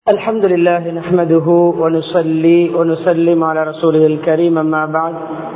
الحمد لله نحمده ونصلي ونسلم على رسوله الكريم أما بعد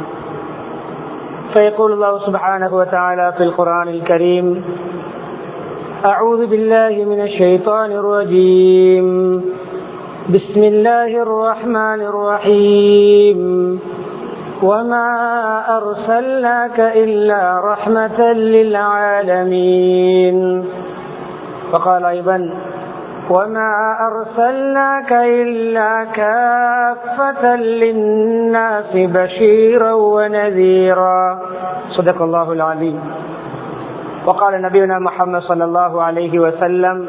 فيقول الله سبحانه وتعالى في القرآن الكريم أعوذ بالله من الشيطان الرجيم بسم الله الرحمن الرحيم وما أرسلناك إلا رحمة للعالمين وقال أيضا وما أرسلناك إلا كافة للناس بشيرا ونذيرا صدق الله العظيم وقال نبينا محمد صلى الله عليه وسلم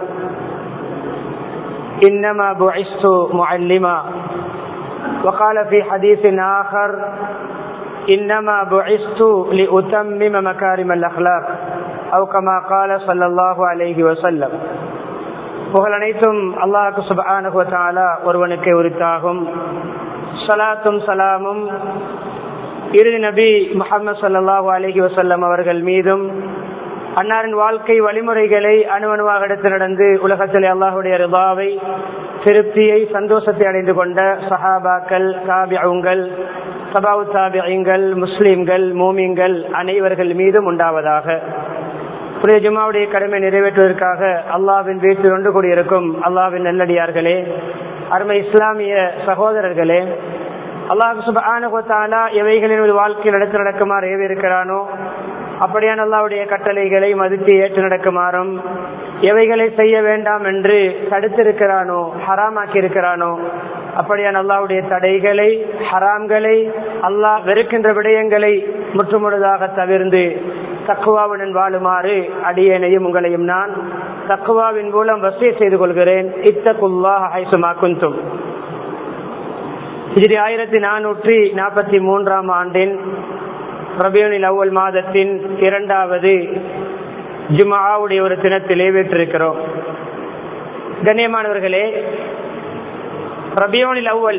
إنما بعثت معلما وقال في حديث آخر إنما بعثت لأتمم مكارم الأخلاق أو كما قال صلى الله عليه وسلم புகழ் அனைத்தும் அல்லாஹு சுபானுவத்தாலா ஒருவனுக்கு உரித்தாகும் சலாத்தும் சலாமும் இறுதி நபி முகமது சல்லாஹூ அலஹி வசல்லம் அவர்கள் மீதும் அன்னாரின் வாழ்க்கை வழிமுறைகளை அணுவணுவாக எடுத்து நடந்து உலகத்தில் அல்லாஹுடைய ரிபாவை திருப்தியை சந்தோஷத்தை அடைந்து கொண்ட சஹாபாக்கள் தாபியங்கள் சபாவு தாபியங்கள் முஸ்லிம்கள் மூமிங்கள் அனைவர்கள் மீதும் உண்டாவதாக புனித ஜுமாவுடைய கடமை நிறைவேற்றுவதற்காக அல்லாவின் வீட்டில் ஒன்று கூடியிருக்கும் அல்லாவின் நல்லடியார்களே அருமை இஸ்லாமிய சகோதரர்களே அல்லாஹ் சுபானுகத்தாலா எவைகளின் ஒரு வாழ்க்கையில் நடத்து நடக்குமாறு ஏவிருக்கிறானோ அப்படியான அல்லாவுடைய கட்டளைகளை மதித்து ஏற்று நடக்குமாறும் எவைகளை செய்ய வேண்டாம் என்று தடுத்திருக்கிறானோ ஹராமாக்கி இருக்கிறானோ அப்படியான அல்லாவுடைய தடைகளை ஹராம்களை அல்லாஹ் வெறுக்கின்ற விடயங்களை முற்றுமுழுதாக தவிர்ந்து தக்குவாவுடன் வாழுமாறு அடியேனையும் உங்களையும் நான் தக்குவாவின் மூலம் வசதி செய்து கொள்கிறேன் இத்தகுல்லா ஹைசுமா குந்தும் இது ஆயிரத்தி நானூற்றி நாற்பத்தி மூன்றாம் ஆண்டின் ரபியோனில் அவ்வல் மாதத்தின் இரண்டாவது ஜுமாவுடைய ஒரு தினத்திலே வீற்றிருக்கிறோம் கண்ணியமானவர்களே ரபியோனில் அவ்வல்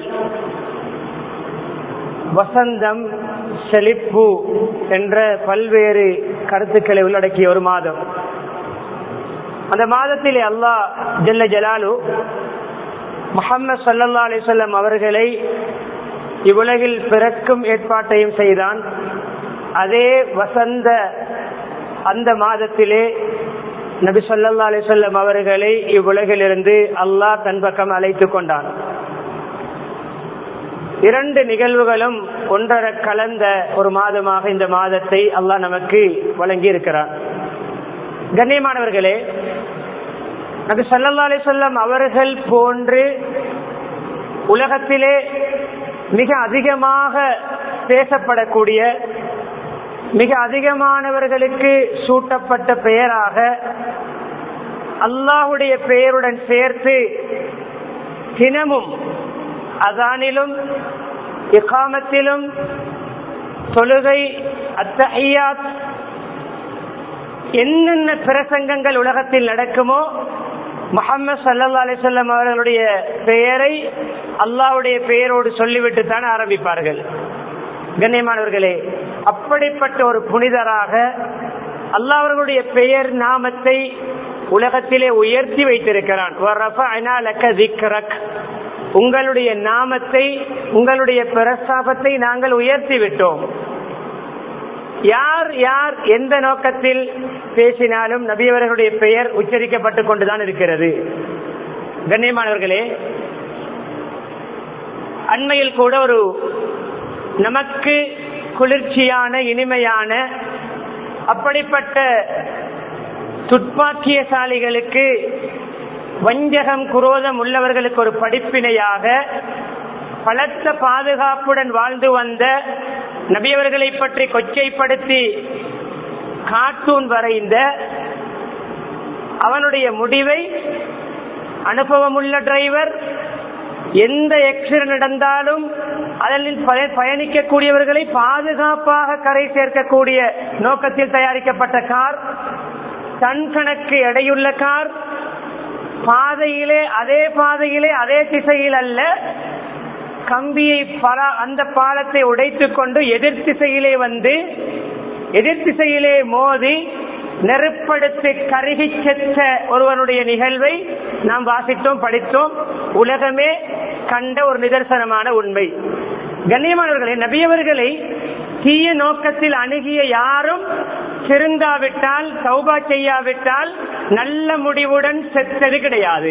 வசந்தம் செழிப்பு என்ற பல்வேறு கருத்துக்களை உள்ளடக்கிய ஒரு மாதம் அந்த மாதத்திலே அல்லாஹ் ஜல்ல ஜலாலு முகமது சல்லா அலிசல்லம் அவர்களை இவ்வுலகில் பிறக்கும் ஏற்பாட்டையும் செய்தான் அதே வசந்த அந்த மாதத்திலே நபி சொல்லா அலிசல்லம் அவர்களை இவ்வுலகிலிருந்து அல்லாஹ் தன் பக்கம் அழைத்து கொண்டான் இரண்டு நிகழ்வுகளும் ஒன்றர கலந்த ஒரு மாதமாக இந்த மாதத்தை அல்லாஹ் நமக்கு வழங்கி இருக்கிறார் கண்ணியமானவர்களே நபி சல்லா அலி சொல்லம் அவர்கள் போன்று உலகத்திலே மிக அதிகமாக பேசப்படக்கூடிய மிக அதிகமானவர்களுக்கு சூட்டப்பட்ட பெயராக அல்லாஹுடைய பெயருடன் சேர்த்து தினமும் அதானிலும் இகாமத்திலும் தொழுகை அத்தஹியாத் என்னென்ன பிரசங்கங்கள் உலகத்தில் நடக்குமோ முகமது சல்லா அலிசல்லம் அவர்களுடைய பெயரை அல்லாவுடைய பெயரோடு சொல்லிவிட்டு தான் ஆரம்பிப்பார்கள் கண்ணியமானவர்களே அப்படிப்பட்ட ஒரு புனிதராக அல்லாஹ் அவர்களுடைய பெயர் நாமத்தை உலகத்திலே உயர்த்தி வைத்திருக்கிறான் உங்களுடைய நாமத்தை உங்களுடைய பிரஸ்தாபத்தை நாங்கள் உயர்த்தி விட்டோம் யார் யார் எந்த நோக்கத்தில் பேசினாலும் நபியவர்களுடைய பெயர் உச்சரிக்கப்பட்டு கொண்டுதான் இருக்கிறது கண்ணியமானவர்களே அண்மையில் கூட ஒரு நமக்கு குளிர்ச்சியான இனிமையான அப்படிப்பட்ட துப்பாக்கியசாலிகளுக்கு வஞ்சகம் குரோதம் உள்ளவர்களுக்கு ஒரு படிப்பினையாக பலத்த பாதுகாப்புடன் வாழ்ந்து வந்த நபியவர்களை பற்றி கொச்சைப்படுத்தி கார்ட்டூன் வரைந்த அவனுடைய முடிவை அனுபவமுள்ள டிரைவர் எந்த எக்ஸிடென்ட் நடந்தாலும் அதில் பயணிக்கக்கூடியவர்களை பாதுகாப்பாக கரை சேர்க்கக்கூடிய நோக்கத்தில் தயாரிக்கப்பட்ட கார் டன் கணக்கு எடையுள்ள கார் பாதையிலே அதே பாதையிலே அதே திசையில் அல்ல கம்பியை அந்த பாலத்தை உடைத்துக் கொண்டு எதிர் திசையிலே வந்து எதிர் திசையிலே மோதி நெருப்படுத்தி கருகி செத்த ஒருவனுடைய நிகழ்வை நாம் வாசித்தோம் படித்தோம் உலகமே கண்ட ஒரு நிதர்சனமான உண்மை கண்ணியமானவர்களே நபியவர்களை தீய நோக்கத்தில் அணுகிய யாரும் திருந்தாவிட்டால் சௌபா செய்யாவிட்டால் நல்ல முடிவுடன் செத்தது கிடையாது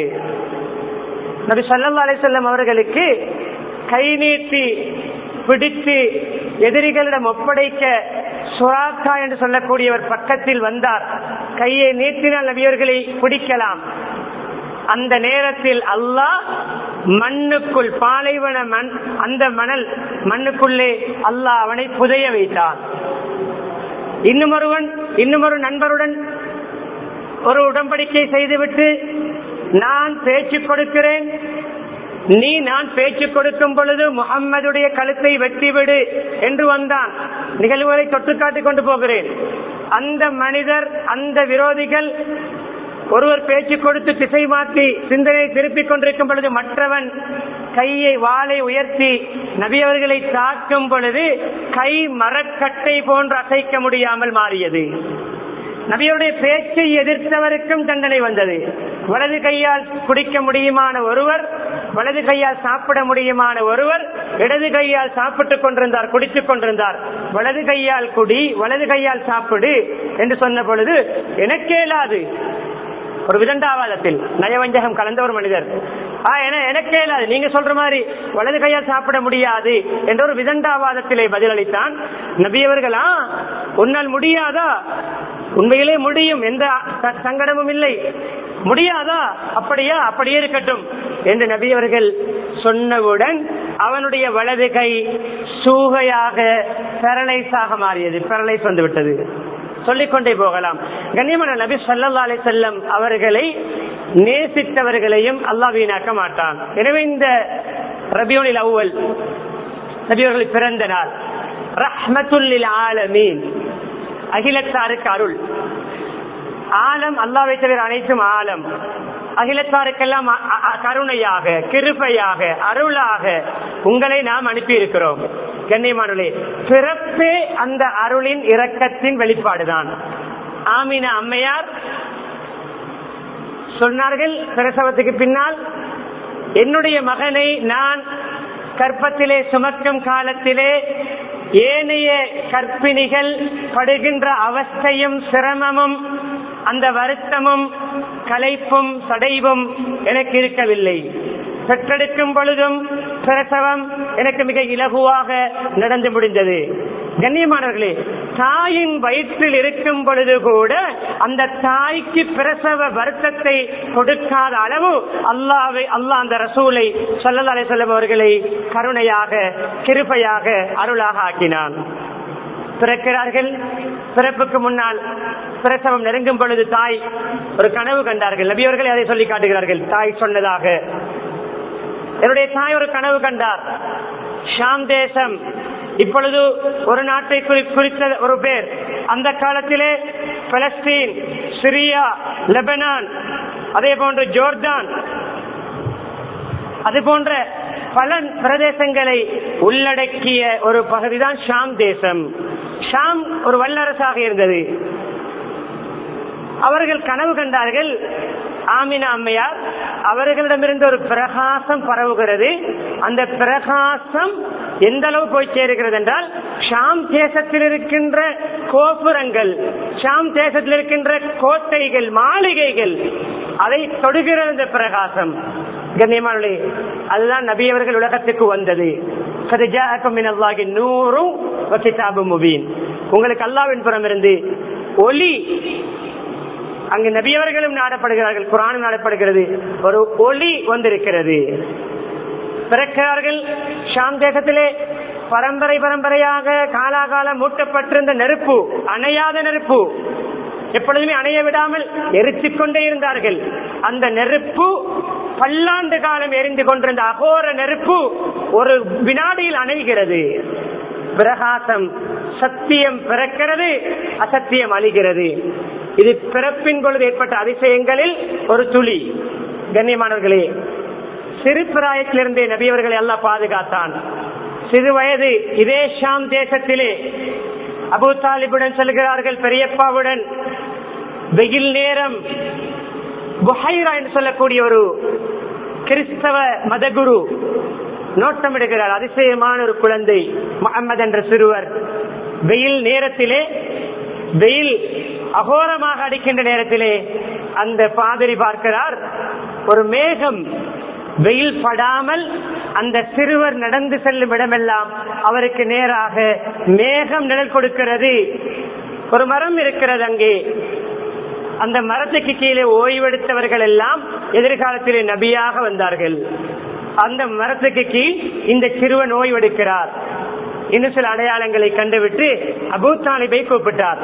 நபி சல்லா அலிசல்லம் அவர்களுக்கு கை நீட்டி பிடித்து எதிரிகளிடம் ஒப்படைக்க சுராக்கா என்று சொல்லக்கூடியவர் பக்கத்தில் வந்தார் கையை நீட்டினால் நபியவர்களை பிடிக்கலாம் அந்த நேரத்தில் அல்லாஹ் மண்ணுக்குள் பாலைவன மண் அந்த மணல் மண்ணுக்குள்ளே அல்லாஹ் அவனை புதைய வைத்தான் இன்னும் ஒருவன் இன்னும் ஒரு நண்பருடன் ஒரு உடன்படிக்கை செய்துவிட்டு நான் பேச்சு கொடுக்கிறேன் நீ நான் பேச்சு கொடுக்கும் பொழுது முகம்மதுடைய கழுத்தை வெட்டிவிடு என்று வந்தான் நிகழ்வுகளை தொட்டு காட்டிக் கொண்டு போகிறேன் அந்த மனிதர் அந்த விரோதிகள் ஒருவர் பேச்சு கொடுத்து திசை மாற்றி சிந்தனையை திருப்பிக் கொண்டிருக்கும் பொழுது மற்றவன் கையை வாளை உயர்த்தி நபியவர்களை தாக்கும் பொழுது கை மரக்கட்டை போன்று அசைக்க முடியாமல் மாறியது நபியுடைய பேச்சை எதிர்த்தவருக்கும் தண்டனை வந்தது வலது கையால் குடிக்க முடியுமான ஒருவர் வலது கையால் சாப்பிட முடியுமான ஒருவர் இடது கையால் சாப்பிட்டுக் கொண்டிருந்தார் குடித்துக் கொண்டிருந்தார் வலது கையால் குடி வலது கையால் சாப்பிடு என்று சொன்ன பொழுது எனக்கேலாது ஒரு விதண்டாவாதத்தில் நயவஞ்சகம் கலந்த ஒரு மனிதர் ஆ என எனக்கே இல்லாது நீங்க சொல்ற மாதிரி வலது கையால் சாப்பிட முடியாது என்ற ஒரு விதண்டாவாதத்திலே பதிலளித்தான் நபியவர்களா உன்னால் முடியாதா உண்மையிலே முடியும் எந்த ச- சங்கடமும் இல்லை முடியாதா அப்படியா அப்படியே இருக்கட்டும் என்று நபியவர்கள் சொன்னவுடன் அவனுடைய வலது கை சூகையாக பெரலைஸாக மாறியது பெரலைஸ் வந்து விட்டது சொல்லிக்கொண்டே போகலாம் கண்ணியமான நபி ஸல்லல்லாஹு அலைஹி வஸல்லம் அவர்களை நேசித்தவர்களையும் அல்லாஹ் வீணாக்க மாட்டான் எனவே இந்த ரபியுனில் அவ்வல் நபியவர்கள் பிறந்த நாள் ரஹ்மத்துல்லில் ஆலமீன் அகிலத்தாருக்கு அருள் ஆலம் அல்லாவை தவிர அனைத்தும் ஆலம் அகிலத்தாருக்கெல்லாம் அ- அ- அ- கருணையாக கிருபையாக அருளாக உங்களை நாம் அனுப்பி இருக்கிறோம் கண்ணியமானே பிறப்பே அந்த அருளின் இரக்கத்தின் வெளிப்பாடுதான் ஆமினா அம்மையார் சொன்னார்கள் பிரசவத்துக்கு பின்னால் என்னுடைய மகனை நான் கற்பத்திலே சுமக்கும் காலத்திலே ஏனைய கற்பிணிகள் படுகின்ற அவஸ்தையும் சிரமமும் அந்த வருத்தமும் களைப்பும் சடைவும் எனக்கு இருக்கவில்லை பெற்றெடுக்கும் பொழுதும் பிரசவம் எனக்கு மிக இலகுவாக நடந்து முடிந்தது கண்ணியமானவர்களே தாயின் வயிற்றில் இருக்கும் பொழுது கூட அந்த தாய்க்கு பிரசவ வருத்தத்தை கொடுக்காத அளவு அல்லாவை அல்லாஹ் அந்த ரசூலை சொல்லல் அலை செல்லம் அவர்களை கருணையாக கிருபையாக அருளாக ஆக்கினான் பிறக்கிறார்கள் பிறப்புக்கு முன்னால் பிரசவம் நெருங்கும் பொழுது தாய் ஒரு கனவு கண்டார்கள் நபியவர்கள் அதை சொல்லி காட்டுகிறார்கள் தாய் சொன்னதாக என்னுடைய தாய் ஒரு கனவு கண்டார் ஷாம் தேசம் இப்பொழுது ஒரு நாட்டை குறி- குறித்த ஒரு பேர் அந்த காலத்திலே பலஸ்தீன் சிரியா லெபனான் அதே போன்று ஜோர்டான் அது போன்ற பல பிரதேசங்களை உள்ளடக்கிய ஒரு பகுதிதான் ஷாம் தேசம் ஷாம் ஒரு வல்லரசாக இருந்தது அவர்கள் கனவு கண்டார்கள் ஆமினா அம்மையார் அவர்களிடமிருந்து ஒரு பிரகாசம் பரவுகிறது அந்த பிரகாசம் எந்த அளவு போய் சேருகிறது என்றால் ஷாம் தேசத்தில் இருக்கின்ற கோபுரங்கள் ஷாம் தேசத்தில் இருக்கின்ற கோட்டைகள் மாளிகைகள் அதை தொடுகிறது இந்த பிரகாசம் கண்ணியமானே அதுதான் நபி அவர்கள் உலகத்துக்கு வந்தது قد جاءكم من الله نور وكتاب مبين. உங்களுக்கு அல்லாவின் புறம் இருந்து ஒளி அங்கு நபியவர்களும் நாடப்படுகிறார்கள் குரானும் நாடப்படுகிறது ஒரு ஒளி வந்திருக்கிறது பிறக்கிறார்கள் ஷாம் தேசத்திலே பரம்பரை பரம்பரையாக காலாகாலம் மூட்டப்பட்டிருந்த நெருப்பு அணையாத நெருப்பு எப்பொழுதுமே அணைய விடாமல் எரித்துக் கொண்டே இருந்தார்கள் அந்த நெருப்பு பல்லாண்டு காலம் எரிந்து கொண்டிருந்த அகோர நெருப்பு ஒரு வினாடியில் அணைகிறது பிரகாசம் சத்தியம் பிறக்கிறது அசத்தியம் அழிகிறது இது பிறப்பின் பொழுது ஏற்பட்ட அதிசயங்களில் ஒரு துளி கண்ணியமானவர்களே சிறு பிராயத்திலிருந்தே நபியவர்களை எல்லாம் பாதுகாத்தான் சிறு வயது இதே ஷாம் தேசத்திலே அபு தாலிபுடன் செல்கிறார்கள் பெரியப்பாவுடன் வெயில் நேரம் புஹைரா என்று சொல்லக்கூடிய ஒரு கிறிஸ்தவ மதகுரு நோட்டமிடுகிறார் அதிசயமான ஒரு குழந்தை முகமது என்ற சிறுவர் வெயில் நேரத்திலே வெயில் அகோரமாக அடிக்கின்ற நேரத்திலே அந்த பாதிரி பார்க்கிறார் ஒரு மேகம் வெயில் படாமல் அந்த சிறுவர் நடந்து செல்லும் இடமெல்லாம் அவருக்கு நேராக மேகம் நிழல் கொடுக்கிறது ஒரு மரம் இருக்கிறது அங்கே அந்த மரத்துக்கு கீழே ஓய்வெடுத்தவர்கள் எல்லாம் எதிர்காலத்திலே நபியாக வந்தார்கள் அந்த மரத்துக்கு கீழ் இந்த சிறுவன் ஓய்வெடுக்கிறார் இன்னும் சில அடையாளங்களை கண்டுவிட்டு அபூ தாலிபை கூப்பிட்டார்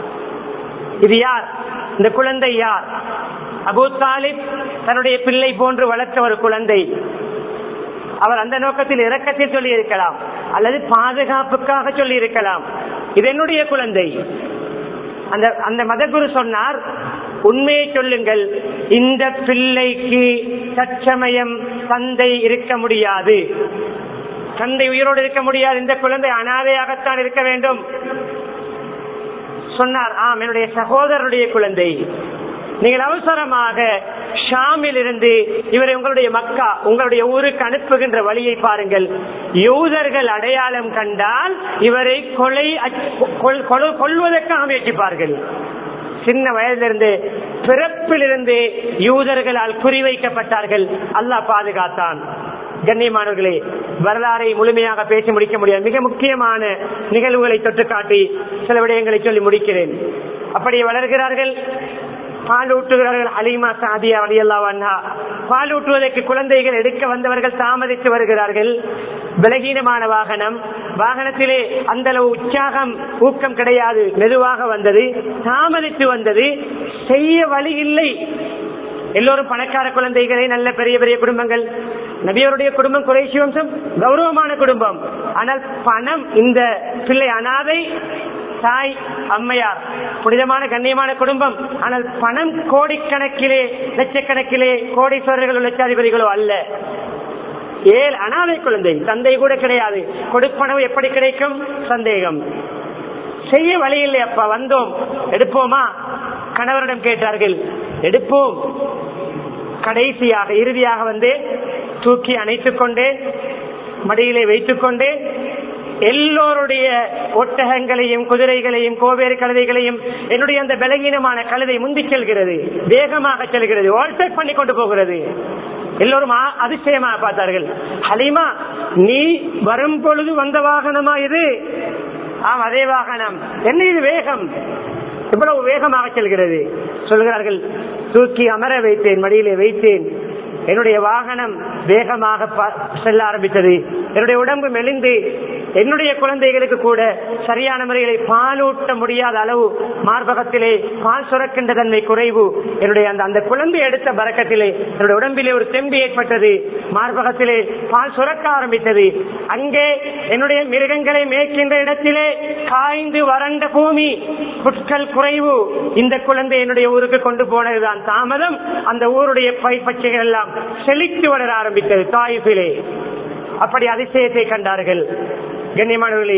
இது யார் இந்த குழந்தை யார் அபூ தாலிப் தன்னுடைய பிள்ளை போன்று வளர்த்த ஒரு குழந்தை அவர் அந்த நோக்கத்தில் இரக்கத்தில் சொல்லி இருக்கலாம் அல்லது பாதுகாப்புக்காக சொல்லி இருக்கலாம் இது என்னுடைய குழந்தை அந்த அந்த மதகுரு சொன்னார் உண்மையை சொல்லுங்கள் இந்த பிள்ளைக்கு தற்சமயம் தந்தை இருக்க முடியாது தந்தை உயிரோடு இருக்க முடியாது இந்த குழந்தை அனாதையாகத்தான் இருக்க வேண்டும் சொன்னார் ஆம் என்னுடைய சகோதரருடைய குழந்தை நீங்கள் அவசரமாக ஷாமில் இருந்து இவரை உங்களுடைய மக்கா உங்களுடைய ஊருக்கு அனுப்புகின்ற வழியை பாருங்கள் யூதர்கள் அடையாளம் கண்டால் இவரை கொலை கொல்- கொல்- கொல்வதற்காக முயற்சிப்பார்கள் சின்ன வயதிலிருந்து பிறப்பிலிருந்து யூதர்களால் குறிவைக்கப்பட்டார்கள் அல்லாஹ் பாதுகாத்தான் கண்ணியமானவர்களே வரலாறை முழுமையாக பேசி முடிக்க முடியாது மிக முக்கியமான நிகழ்வுகளை தொட்டு காட்டி சில விடயங்களை சொல்லி முடிக்கிறேன் அப்படியே வளர்கிறார்கள் பால் ஊட்டுகிறார்கள் அலிமா சாதியா அலியல்லா பால் ஊட்டுவதற்கு குழந்தைகள் எடுக்க வந்தவர்கள் தாமதித்து வருகிறார்கள் பலகீனமான வாகனம் வாகனத்திலே அந்த அளவு உற்சாகம் ஊக்கம் கிடையாது மெதுவாக வந்தது தாமதித்து வந்தது செய்ய வழி இல்லை எல்லோரும் பணக்கார குழந்தைகளே நல்ல பெரிய பெரிய குடும்பங்கள் நபியருடைய குடும்பம் குறைசி வம்சம் கௌரவமான குடும்பம் ஆனால் பணம் இந்த பிள்ளை அனாதை தாய் அம்மையார் புனிதமான கண்ணியமான குடும்பம் ஆனால் பணம் கோடிக்கணக்கிலே லட்சக்கணக்கிலே கோடீஸ்வரர்களோ லட்சாதிபதிகளோ அல்ல ஏழு அனாதை குழந்தை தந்தை கூட கிடையாது கொடுப்பனவு எப்படி கிடைக்கும் சந்தேகம் செய்ய வழி இல்லை அப்பா வந்தோம் எடுப்போமா கணவரிடம் கேட்டார்கள் எடுப்போம் கடைசியாக இறுதியாக வந்து தூக்கி அணைத்துக் கொண்டு மடியிலே வைத்துக் கொண்டு எல்லோருடைய ஒட்டகங்களையும் குதிரைகளையும் கோவேறு கழுதைகளையும் என்னுடைய அந்த பலகீனமான கழுதை முந்தி செல்கிறது வேகமாக செல்கிறது ஓவர்டேக் பண்ணி கொண்டு போகிறது எல்லோரும் ஆ- அதிசயமாக பார்த்தார்கள் ஹலிமா நீ வரும் பொழுது வந்த வாகனமா இது ஆம் அதே வாகனம் என்ன இது வேகம் இவ்வளவு வேகமாக செல்கிறது சொல்கிறார்கள் தூக்கி அமர வைத்தேன் மடியிலே வைத்தேன் என்னுடைய வாகனம் வேகமாக ப- செல்ல ஆரம்பித்தது என்னுடைய உடம்பு மெலிந்து என்னுடைய குழந்தைகளுக்கு கூட சரியான முறையிலே பாலூட்ட முடியாத அளவு மார்பகத்திலே பால் சுரக்கின்ற தன்மை குறைவு என்னுடைய அந்த அந்த குழந்தை எடுத்த பறக்கத்திலே என்னுடைய உடம்பிலே ஒரு தெம்பு ஏற்பட்டது மார்பகத்திலே பால் சுரக்க ஆரம்பித்தது அங்கே என்னுடைய மிருகங்களை மேய்க்கின்ற இடத்திலே காய்ந்து வறண்ட பூமி புட்கள் குறைவு இந்த குழந்தை என்னுடைய ஊருக்கு கொண்டு போனதுதான் தாமதம் அந்த ஊருடைய பயிர் பச்சைகள் எல்லாம் செழித்து வளர ஆரம்பித்தது தாயிஃபிலே அப்படி அதிசயத்தை கண்டார்கள் கண்ணியமானவர்களே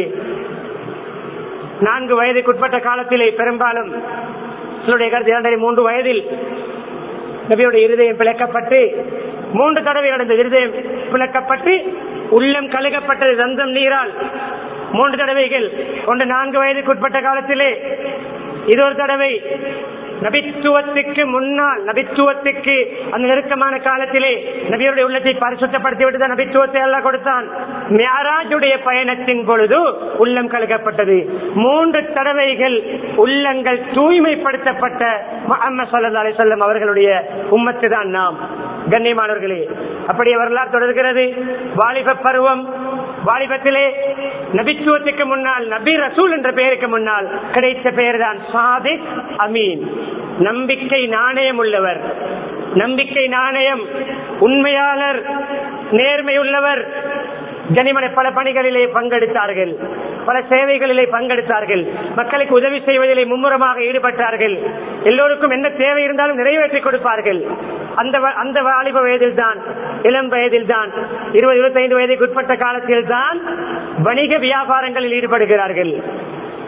நான்கு வயதுக்குட்பட்ட காலத்திலே பெரும்பாலும் சிலருடைய கருத்து இரண்டரை மூன்று வயதில் நபியுடைய இருதயம் பிளக்கப்பட்டு மூன்று தடவை நடந்த இருதயம் பிளக்கப்பட்டு உள்ளம் கழுகப்பட்டது தந்தம் நீரால் மூன்று தடவைகள் ஒன்று நான்கு வயதுக்குட்பட்ட காலத்திலே இது ஒரு தடவை நபித்துவத்துக்கு முன்னால் நபித்துவத்துக்கு அந்த நெருக்கமான காலத்திலே நபியுடைய உள்ளத்தை பரிசுத்தப்படுத்தி விட்டு நபித்துவத்தை எல்லாம் கொடுத்தான் மியாராஜுடைய பயணத்தின் பொழுது உள்ளம் கழுகப்பட்டது மூன்று தடவைகள் உள்ளங்கள் தூய்மைப்படுத்தப்பட்ட முஹம்மது ஸல்லல்லாஹு அலைஹி வஸல்லம் அவர்களுடைய உம்மத்து தான் நாம் கண்ணியமானவர்களே அப்படியே வரலாறு தொடர்கிறது வாலிப பருவம் வாலிபத்திலே நபித்துவத்துக்கு முன்னால் நபி ரசூல் என்ற பெயருக்கு முன்னால் கிடைத்த பெயர் தான் சாதிக் அமீன் நம்பிக்கை நாணயம் உள்ளவர் நம்பிக்கை நாணயம் உண்மையாளர் நேர்மை உள்ளவர் கனிமனை பல பணிகளிலே பங்கெடுத்தார்கள் பல சேவைகளிலே பங்கெடுத்தார்கள் மக்களுக்கு உதவி செய்வதிலே மும்முரமாக ஈடுபட்டார்கள் எல்லோருக்கும் என்ன தேவை இருந்தாலும் நிறைவேற்றி கொடுப்பார்கள் அந்த வ- அந்த வாலிப வயதில் தான் இளம் வயதில் தான் இருபது இருபத்தைந்து வயதுக்கு உட்பட்ட காலத்தில் தான் வணிக வியாபாரங்களில் ஈடுபடுகிறார்கள்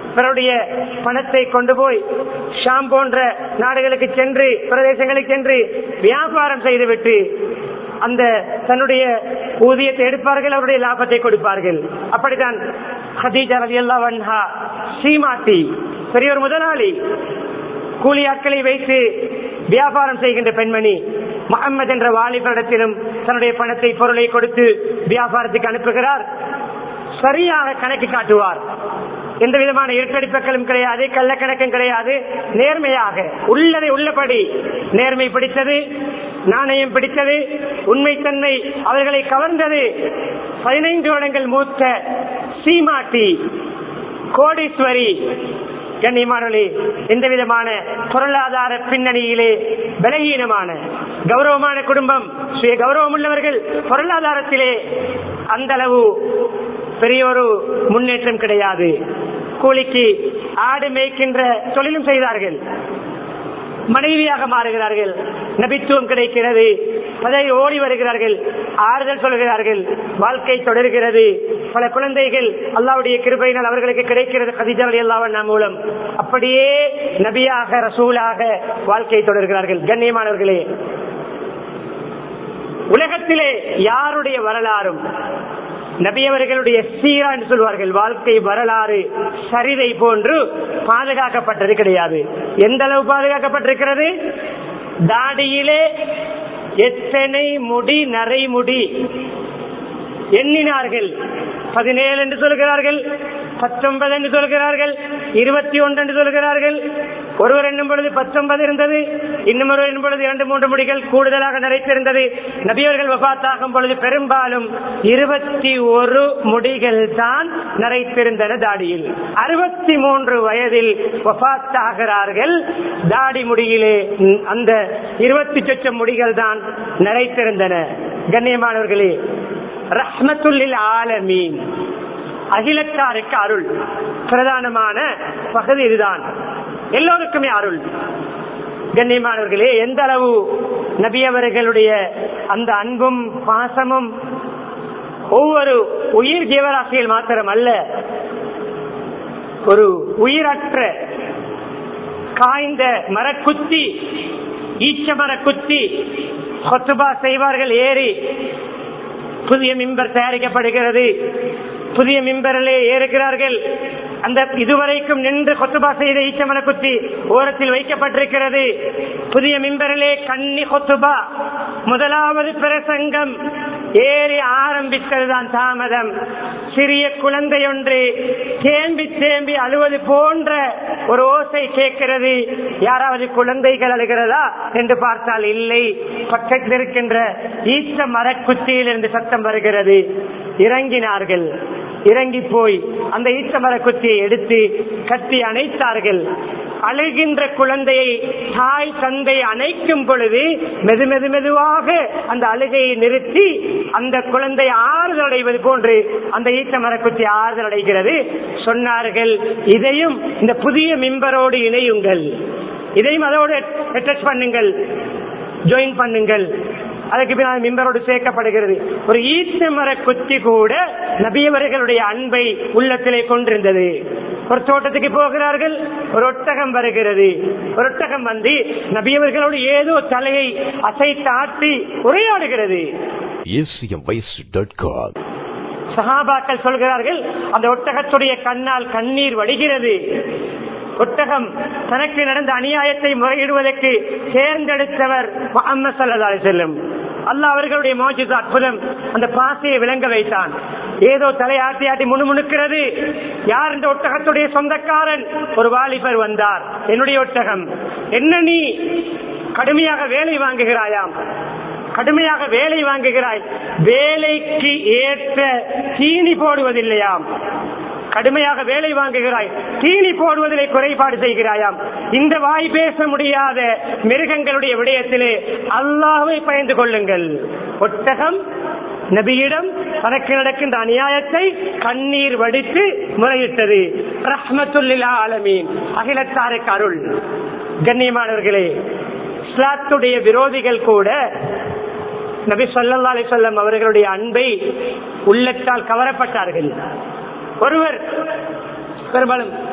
பிறருடைய பணத்தை கொண்டு போய் ஷாம் போன்ற நாடுகளுக்கு சென்று பிரதேசங்களுக்கு சென்று வியாபாரம் செய்துவிட்டு அந்த தன்னுடைய ஊதியத்தை எடுப்பார்கள் அவருடைய லாபத்தை கொடுப்பார்கள் அப்படித்தான் ஹதீஜா ரவி அல்லா சீமாட்டி பெரியவர் முதலாளி கூலி ஆட்களை வைத்து வியாபாரம் செய்கின்ற பெண்மணி முகம்மது என்ற வாலிபரிடத்திலும் தன்னுடைய பணத்தை பொருளை கொடுத்து வியாபாரத்துக்கு அனுப்புகிறார் சரியாக கணக்கு காட்டுவார் எந்த விதமான இரட்டடிப்பக்களும் கிடையாது கள்ளக்கணக்கும் கிடையாது நேர்மையாக உள்ளதை உள்ளபடி நேர்மை பிடித்தது நாணயம் பிடித்தது உண்மைத்தன்மை அவர்களை கவர்ந்தது பதினைந்து வருடங்கள் மூத்த சீமாட்டி கோடீஸ்வரி கண்ணியமானவர்களே எந்த விதமான பொருளாதார பின்னணியிலே பலகீனமான கௌரவமான குடும்பம் சுய கௌரவம் உள்ளவர்கள் பொருளாதாரத்திலே அந்த அளவு பெரிய ஒரு முன்னேற்றம் கிடையாது கூலிக்கு ஆடு மேய்க்கின்ற தொழிலும் செய்தார்கள் மனைவியாக மாறுகிறார்கள் நபித்துவம் கிடைக்கிறது பதவி ஓடி வருகிறார்கள் ஆறுதல் சொல்கிறார்கள் வாழ்க்கை தொடர்கிறது பல குழந்தைகள் அல்லாவுடைய கிருபையினால் அவர்களுக்கு கிடைக்கிறது கதிஜாவளி அல்லாவண்ணா மூலம் அப்படியே நபியாக ரசூலாக வாழ்க்கை தொடர்கிறார்கள் கண்ணியமானவர்களே உலகத்திலே யாருடைய வரலாறும் நபியவர்களுடைய சீரா என்று சொல்வார்கள் வாழ்க்கை வரலாறு சரிதை போன்று பாதுகாக்கப்பட்டது கிடையாது எந்த அளவு பாதுகாக்கப்பட்டிருக்கிறது தாடியிலே எத்தனை முடி நரைமுடி எண்ணினார்கள் பதினேழு என்று சொல்கிறார்கள் பத்தொன்பது என்று சொல்கிறார்கள் இருபத்தி ஒன்று என்று சொல்கிறார்கள் ஒருவர் எண்ணும் பொழுது பத்தொன்பது இருந்தது இன்னும் ஒருவர் எண்ணும் பொழுது இரண்டு மூன்று முடிகள் கூடுதலாக நிறைத்திருந்தது நபியவர்கள் வபாத்தாகும் பொழுது பெரும்பாலும் இருபத்தி ஒரு முடிகள் தான் நிறைத்திருந்தன தாடியில் அறுபத்தி மூன்று வயதில் வபாத்தாகிறார்கள் தாடி முடியிலே அந்த இருபத்தி சொச்சம் முடிகள் தான் நிறைத்திருந்தன கண்ணியமானவர்களே ரஹ்மத்துல்லில் ஆலமீன் அகிலத்தாருக்கு அருள் பிரதானமான பகுதி இதுதான் எல்லோருக்குமே அருள் கண்ணியமானவர்களே எந்த அளவு நபியவர்களுடைய அந்த அன்பும் பாசமும் ஒவ்வொரு உயிர் ஜீவராசியில் மாத்திரம் அல்ல ஒரு உயிரற்ற காய்ந்த மரக்குத்தி ஈச்ச மரக்குத்தி கொத்துபா செய்வார்கள் ஏறி புதிய மிம்பர் தயாரிக்கப்படுகிறது புதிய மிம்பரிலே ஏறுகிறார்கள் அந்த இதுவரைக்கும் நின்று கொத்துபா செய்த ஈச்சமன குத்தி ஓரத்தில் வைக்கப்பட்டிருக்கிறது புதிய மிம்பரிலே கண்ணி கொத்துபா முதலாவது பிரசங்கம் ஏறி ஆரம்பித்ததுதான் தாமதம் சிறிய குழந்தை ஒன்று தேம்பி தேம்பி அழுவது போன்ற ஒரு ஓசை கேட்கிறது யாராவது குழந்தைகள் அழுகிறதா என்று பார்த்தால் இல்லை பக்கத்தில் இருக்கின்ற ஈச்ச மரக்குத்தியில் இருந்து சத்தம் வருகிறது இறங்கினார்கள் இறங்கி போய் அந்த ஈச்ச மரக்குத்தியை எடுத்து கட்டி அணைத்தார்கள் அழுகின்ற குழந்தையை தாய் தந்தை அணைக்கும் பொழுது மெது மெது மெதுவாக அந்த அழுகையை நிறுத்தி அந்த குழந்தை ஆறுதல் அடைவது போன்று அந்த ஈச்ச மரக்குத்தி ஆறுதல் அடைகிறது சொன்னார்கள் இதையும் இந்த புதிய மிம்பரோடு இணையுங்கள் இதையும் அதோடு அட்டாச் பண்ணுங்கள் ஜாயின் பண்ணுங்கள் அதுக்கு பின்னால் மிம்பரோடு சேர்க்கப்படுகிறது ஒரு ஈச்ச மர குத்தி கூட நபியவர்களுடைய அன்பை உள்ளத்திலே கொண்டிருந்தது ஒரு தோட்டத்துக்கு போகிறார்கள் ஒரு ஒட்டகம் வருகிறது ஒரு ஒட்டகம் வந்து நபியவர்களோடு ஏதோ தலையை அசைத்தாட்டி உரையாடுகிறது acmvoice.com சஹாபாக்கள் சொல்கிறார்கள் அந்த ஒட்டகத்துடைய கண்ணால் கண்ணீர் வடிகிறது ஒட்டகம் தனக்கு நடந்த அநியாயத்தை முறையிடுவதற்கு தேர்ந்தெடுத்தவர் முகமது சல்லா செல்லும் அல்லாஹ் அவர்களுடைய மோஜித அற்புதம் அந்த பாசையை விளங்க வைத்தான் ஏதோ தலையாட்டி ஆட்டி முணுமுணுக்கிறது யார் இந்த ஒட்டகத்துடைய சொந்தக்காரன் ஒரு வாலிபர் வந்தார் என்னுடைய ஒட்டகம் என்ன நீ கடுமையாக வேலை வாங்குகிறாயாம் கடுமையாக வேலை வாங்குகிறாய் வேலைக்கு ஏற்ற தீனி போடுவதில்லையாம் கடுமையாக வேலை வாங்குகிறாய் தீனி போடுவதிலே குறைபாடு செய்கிறாயாம் இந்த வாய் பேச முடியாத மிருகங்களுடைய விடயத்திலே அல்லாஹ்வை பயந்து கொள்ளுங்கள் ஒட்டகம் நபியிடம் தனக்கு நடக்கின்ற அநியாயத்தை கண்ணீர் வடித்து முறையிட்டது ரஹ்மத்துல்லா ஆலமீன் அகிலத்தாருக்கு அருள் கண்ணியமானவர்களே இஸ்லாத்துடைய விரோதிகள் கூட நபி சொல்லா அலி சொல்லம் அவர்களுடைய அன்பை உள்ளத்தால் கவரப்பட்டார்கள் ஒருவர் பெரும்பாலும்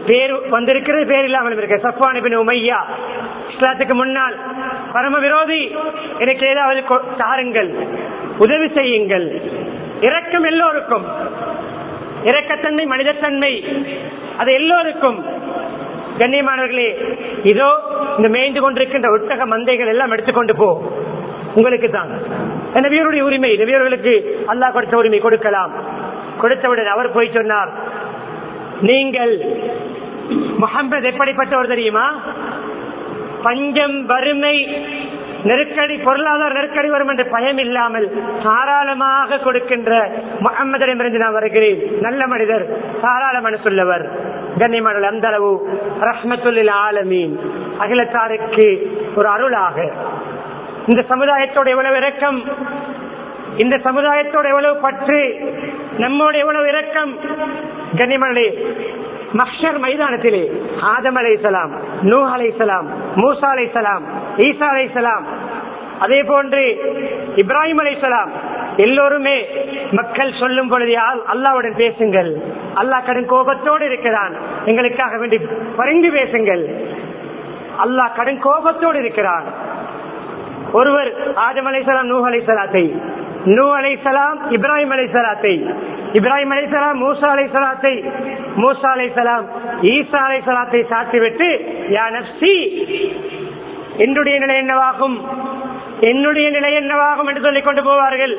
பேர் வந்திருக்கிறது பேர் இல்லாமல் இருக்க சஃப்வான் பின் உமையா இஸ்லாத்துக்கு முன்னால் பரம விரோதி எனக்கு ஏதாவது கொ- தாருங்கள் உதவி செய்யுங்கள் இரக்கம் எல்லோருக்கும் இரக்கத்தன்மை மனிதத்தன்மை அது எல்லோருக்கும் கண்ணியமானவர்களே இதோ இந்த மேய்ந்து கொண்டிருக்கின்ற ஒட்டக மந்தைகள் எல்லாம் எடுத்துக்கொண்டு போ உங்களுக்கு தான் நபியருடைய உரிமை நபியர்களுக்கு அல்லாஹ் கொடுத்த உரிமை கொடுக்கலாம் கொடுத்தவுடன் அவர் போய் சொன்னார் நீங்கள் முகமது எப்படிப்பட்டவர் தெரியுமா பஞ்சம் வறுமை நெருக்கடி பொருளாதார நெருக்கடி வரும் என்ற பயம் இல்லாமல் தாராளமாக கொடுக்கின்ற முகம்மதிடமிருந்து நான் வருகிறேன் நல்ல மனிதர் தாராள மனசுள்ளவர் கண்ணியமான அந்த அளவு ரஹ்மத்துல்லில் ஆலமீன் அகிலத்தாருக்கு ஒரு அருளாக இந்த சமுதாயத்தோட எவ்வளவு இரக்கம் இந்த சமுதாயத்தோட எவ்வளவு பற்று நம்மோட எவ்வளவு இரக்கம் கண்ணியமனே மஹ்ஷர் மைதானத்திலே ஆதம் அலைசலாம் நூ அலைசலாம் மூசா அலைசலாம் ஈசா அலைசலாம் அதே போன்று இப்ராஹிம் அலைசலாம் எல்லோருமே மக்கள் சொல்லும் பொழுது "அல்- அல்லாவுடன் பேசுங்கள் அல்லாஹ் கடும் கோபத்தோடு இருக்கிறான் எங்களுக்காக வேண்டி பரிந்து பேசுங்கள் அல்லாஹ் கடும் கோபத்தோடு இருக்கிறான் ஒருவர் ஆதம் அலைசலாம் நூ அலைசலாத்தை நூ அலைசலாம் இப்ராஹிம் அலைசலாத்தை இப்ராஹிம் அலைசலாம் மூசா அலைசலாத்தை மூசா அலைசலாம் ஈசா அலைசலாத்தை சாத்திவிட்டு யா நப்சி என்னுடைய நிலை என்னவாகும் என்னுடைய நிலை என்னவாகும் என்று சொல்லிக் கொண்டு போவார்கள்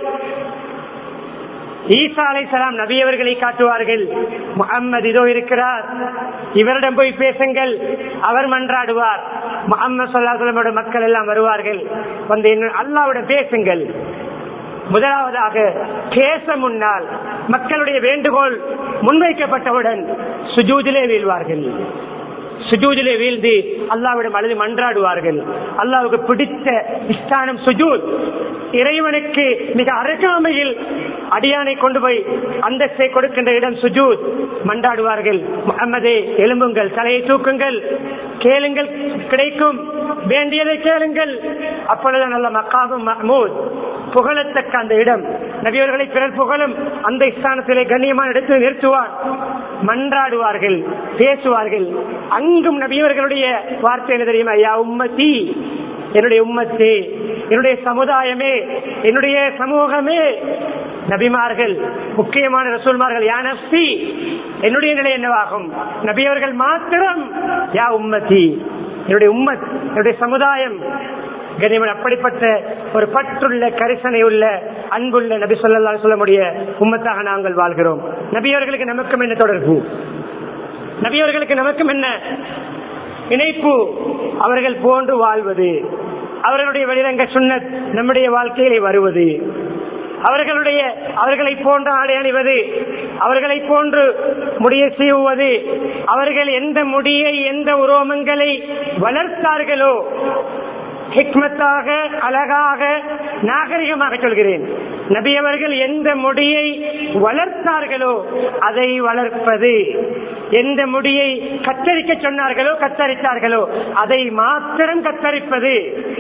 ஈசா அலைசலாம் நபியவர்களை காட்டுவார்கள் முகம்மது இதோ இருக்கிறார் இவரிடம் போய் பேசுங்கள் அவர் மன்றாடுவார் முகம்மது சொல்லாசலமோட மக்கள் எல்லாம் வருவார்கள் வந்து என்ன- அல்லாவிடம் பேசுங்கள் முதலாவதாக பேச முன்னால் மக்களுடைய வேண்டுகோள் முன்வைக்கப்பட்டவுடன் சுஜூதிலே வீழ்வார்கள் சுஜூதிலே வீழ்ந்து அல்லாவிடம் அழுது மன்றாடுவார்கள் அல்லாவுக்கு பிடித்த இஸ்தானம் சுஜூத் இறைவனுக்கு மிக அருகாமையில் அடியானை கொண்டு போய் அந்தஸ்தை கொடுக்கின்ற இடம் சுஜூத் மன்றாடுவார்கள் முகம்மதே எலும்புங்கள் தலையை தூக்குங்கள் கேளுங்கள் கிடைக்கும் வேண்டியதை கேளுங்கள் அப்பொழுது நல்ல மக்காவும் மஹமூத் புகழத்தக்க அந்த இடம் நபியவர்களை பிறர் புகழும் அந்த ஸ்தானத்திலே கண்ணியமான இடத்தில் நிறுத்துவார் மன்றாடுவார்கள் பேசுவார்கள் அங்கும் நபியவர்களுடைய வார்த்தை என்ன தெரியுமா யா உம்மத்தி என்னுடைய உம்மத்தே என்னுடைய சமுதாயமே என்னுடைய சமூகமே நபிமார்கள் முக்கியமான ரசூல்மார்கள் யா நப்சி என்னுடைய நிலை என்னவாகும் நபியவர்கள் மாத்திரம் யா உம்மத்தி என்னுடைய உம்மத் என்னுடைய சமுதாயம் கனிமன் அப்படிப்பட்ட ஒரு பற்றுள்ள கரிசனை உள்ள அன்புள்ள நபி சொல்லலாம் சொல்ல முடிய உம்மத்தாக நாங்கள் வாழ்கிறோம் நபியவர்களுக்கு நமக்கும் என்ன தொடர்பு நபியவர்களுக்கு நமக்கும் என்ன இணைப்பு அவர்கள் போன்று வாழ்வது அவர்களுடைய வெளிரங்க சுன்னத் நம்முடைய வாழ்க்கையிலே வருவது அவர்களுடைய அவர்களை போன்று ஆடை அணிவது அவர்களை போன்று முடியை சீவுவது அவர்கள் எந்த முடியை எந்த உரோமங்களை வளர்த்தார்களோ ஹிக்மத்தாக அழகாக நாகரிகமாக சொல்கிறேன் நபி அவர்கள் எந்த முடியை வளர்த்தார்களோ அதை வளர்ப்பது எந்த முடியை கத்தரிக்க சொன்னார்களோ கத்தரித்தார்களோ அதை மாத்திரம் கத்தரிப்பது